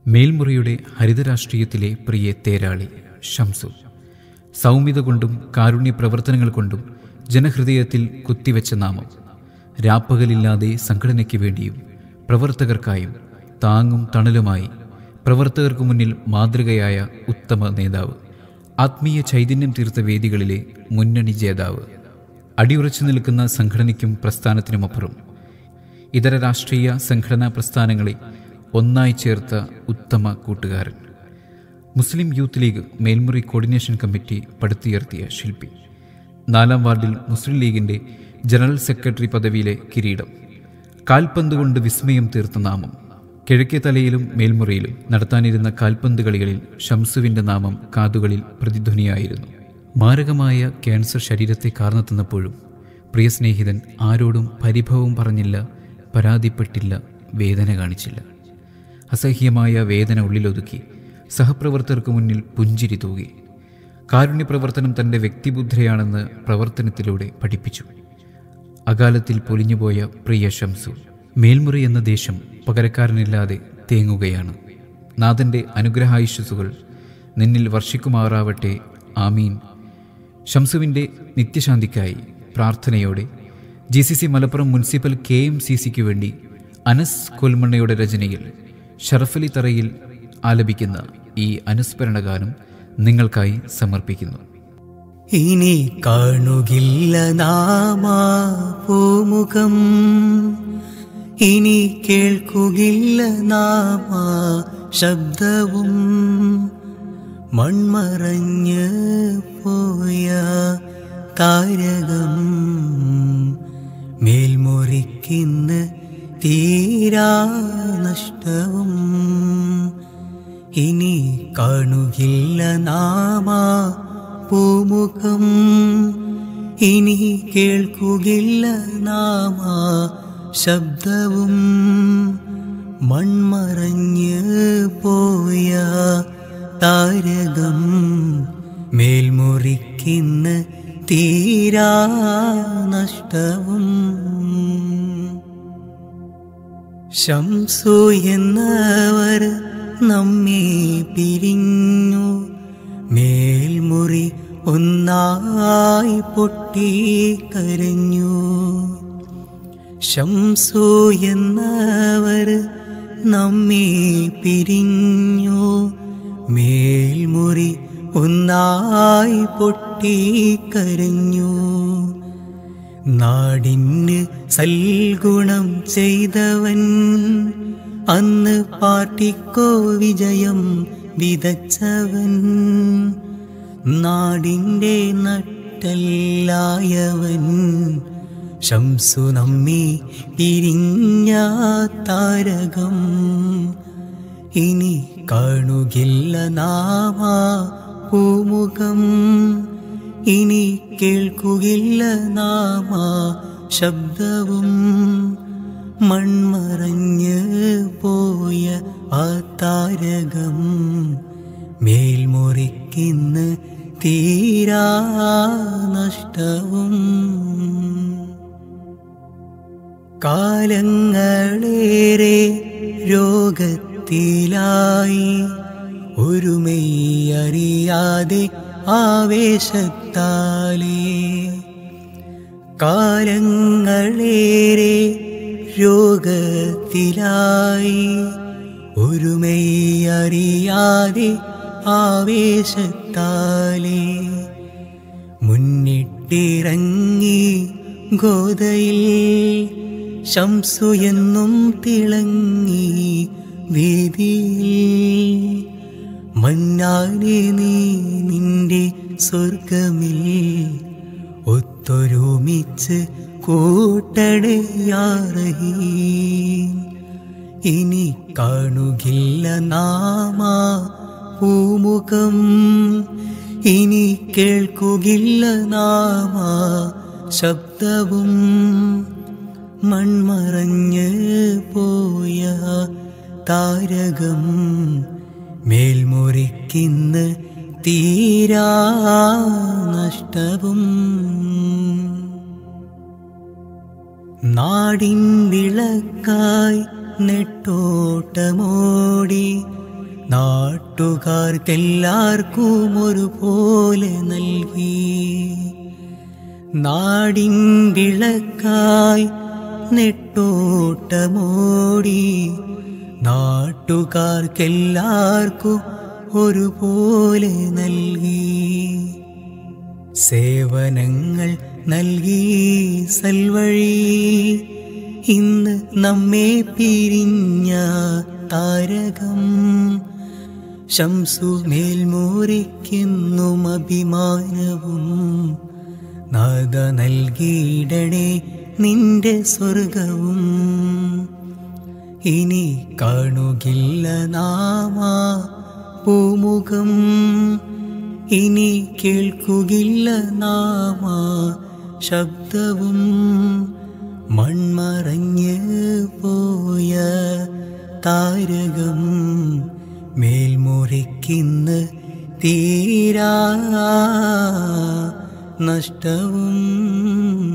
മേൽമുറിയുടെ ഹരിതരാഷ്ട്രീയത്തിലെ പ്രിയ തേരാളി ഷംസു സൗമ്യത കൊണ്ടും കാരുണ്യ പ്രവർത്തനങ്ങൾ കൊണ്ടും ജനഹൃദയത്തിൽ കുത്തിവെച്ച നാമം രാപ്പകലില്ലാതെ സംഘടനയ്ക്ക് വേണ്ടിയും പ്രവർത്തകർക്കായും താങ്ങും തണലുമായി പ്രവർത്തകർക്ക് മുന്നിൽ മാതൃകയായ ഉത്തമ നേതാവ് ആത്മീയ ചൈതന്യം തീർത്ത വേദികളിലെ മുന്നണി ജേതാവ് അടിയുറച്ചു നിൽക്കുന്ന സംഘടനയ്ക്കും പ്രസ്ഥാനത്തിനുമപ്പുറം ഇതര രാഷ്ട്രീയ സംഘടനാ പ്രസ്ഥാനങ്ങളെ ഒന്നായി ചേർത്ത ഉത്തമ കൂട്ടുകാരൻ Muslim Youth League Melmuri coordination committee പടുത്തുയർത്തിയ ശില്പി നാലാം വാർഡിൽ മുസ്ലിം ലീഗിൻ്റെ ജനറൽ സെക്രട്ടറി പദവിയിലെ കിരീടം കാൽപന്ത് കൊണ്ട് വിസ്മയം തീർത്ത നാമം കിഴക്കേ തലയിലും മേൽമുറിയിലും നടത്താനിരുന്ന കാൽപന്ത് കളികളിൽ ഷംസുവിൻ്റെ നാമം കാതുകളിൽ പ്രതിധ്വനിയായിരുന്നു മാരകമായ ക്യാൻസർ ശരീരത്തെ കാർന്നെത്തുന്നപ്പോഴും പ്രിയ സ്നേഹിതൻ ആരോടും പരിഭവം പറഞ്ഞില്ല പരാതിപ്പെട്ടില്ല വേദന കാണിച്ചില്ല അസഹ്യമായ വേദന ഉള്ളിലൊതുക്കി സഹപ്രവർത്തകർക്ക് മുന്നിൽ പുഞ്ചിരി തൂകി കാരുണ്യ പ്രവർത്തനം തൻ്റെ വ്യക്തിബുദ്ധിയാണെന്ന് പ്രവർത്തനത്തിലൂടെ പഠിപ്പിച്ചു അകാലത്തിൽ പൊലിഞ്ഞുപോയ പ്രിയ ഷംസു മേൽമുറി എന്ന ദേശം പകരക്കാരനില്ലാതെ തേങ്ങുകയാണ് നാഥൻ്റെ അനുഗ്രഹായുഷസുകൾ നിന്നിൽ വർഷിക്കുമാറാവട്ടെ ആമീൻ ഷംസുവിൻ്റെ നിത്യശാന്തിക്കായി പ്രാർത്ഥനയോടെ G C C Malappuram municipal K M C സിക്ക് വേണ്ടി അനസ് കൊൽമണ്ണയുടെ രചനയിൽ ഷറഫലി തറയിൽ ആലപിക്കുന്ന ഈ അനുസ്മരണ ഗാനം നിങ്ങൾക്കായി സമർപ്പിക്കുന്നു ഇനി കാണുകില്ല നാമാ പൂമുഖം ഇനി കേൾക്കുകില്ല നാമാ ശബ്ദവും മൺമറഞ്ഞ് പോയ താരകം മേൽമുറിക്കിന്ന് തീരാ നഷ്ടവും ഇനി കാണുകില്ല നാമാ പൂമുഖം ഇനി കേൾക്കുകില്ല നാമാ ശബ്ദവും മൺമറഞ്ഞ് പോയ താരകം മേൽമുറിക്കിന്ന് തീരാ നഷ്ടവും ശംസു എന്നവർ നമ്മെ പിരിഞ്ഞു മേൽമുറി ഒന്നായി പൊട്ടി കരഞ്ഞു ശംസു എന്നവർ നമ്മെ പിരിഞ്ഞു മേൽമുറി ഒന്നായി പൊട്ടി കരഞ്ഞു നാടിന് സൽഗുണം ചെയ്തവൻ അന്ന് പാർട്ടിക്കോ വിജയം വിതച്ചവൻ നാടിൻ്റെ നട്ടല്ലായവൻ ശംസു നമ്മെ പിരിഞ്ഞ താരകം ഇനി കാണുകില്ല നാമാ പൂമുഖം ഇനി കേൾക്കുകില്ല നാമാ ശബ്ദവും മൺമറഞ്ഞ് പോയ ആ താരകം മേൽമുറിക്കിന്ന് തീരാ നഷ്ടവും കാലങ്ങളേറെ രോഗത്തിലായി ഒരുമൈയറിയാതെ ആവേശത്താലേ കാലങ്ങളേറെ രോഗത്തിലായി ഒരുമൈയറിയാതെ ആവേശത്താലേ മുന്നിട്ടിറങ്ങി ഗോതയിൽ ശംസു എന്നും തിളങ്ങി വേദിയിൽ മന്നാനെ നീ നിന്റെ സ്വർഗമിൽ ഒത്തൊരുമിച്ച് കൂട്ടടയാറഹീ ഇനി കാണുകില്ല നാമാ പൂമുഖം ഇനി കേൾക്കുകില്ല നാമാ ശബ്ദവും മൺമറഞ്ഞ് പോയ താരകം മേൽമുറിക്കിന്ന് തീരാ നഷ്ടവും നാടിൻ വിളക്കായി നെട്ടോട്ടമോടി നാട്ടുകാർക്കെല്ലാവർക്കും ഒരുപോലെ നൽകി നാടിൻ വിളക്കായി നെട്ടോട്ടമോടി നാട്ടുകാർക്കെല്ലാവർക്കും ഒരുപോലെ നൽകി സേവനങ്ങൾ നൽകി സൽവഴി ഇന്ന് നമ്മെ പിരിഞ്ഞ താരകം ശംസു മേൽമൂറിക്കെന്നും അഭിമാനവും നാദ നൽകിയിടണേ നിന്റെ സ്വർഗവും ഇനി കാണുകില്ല നാമാ പൂമുഖം ഇനി കേൾക്കുകില്ല നാമാ ശബ്ദവും മൺമറഞ്ഞ് പോയ താരകം മേൽമുറിക്കിന്ന് തീരാ നഷ്ടവും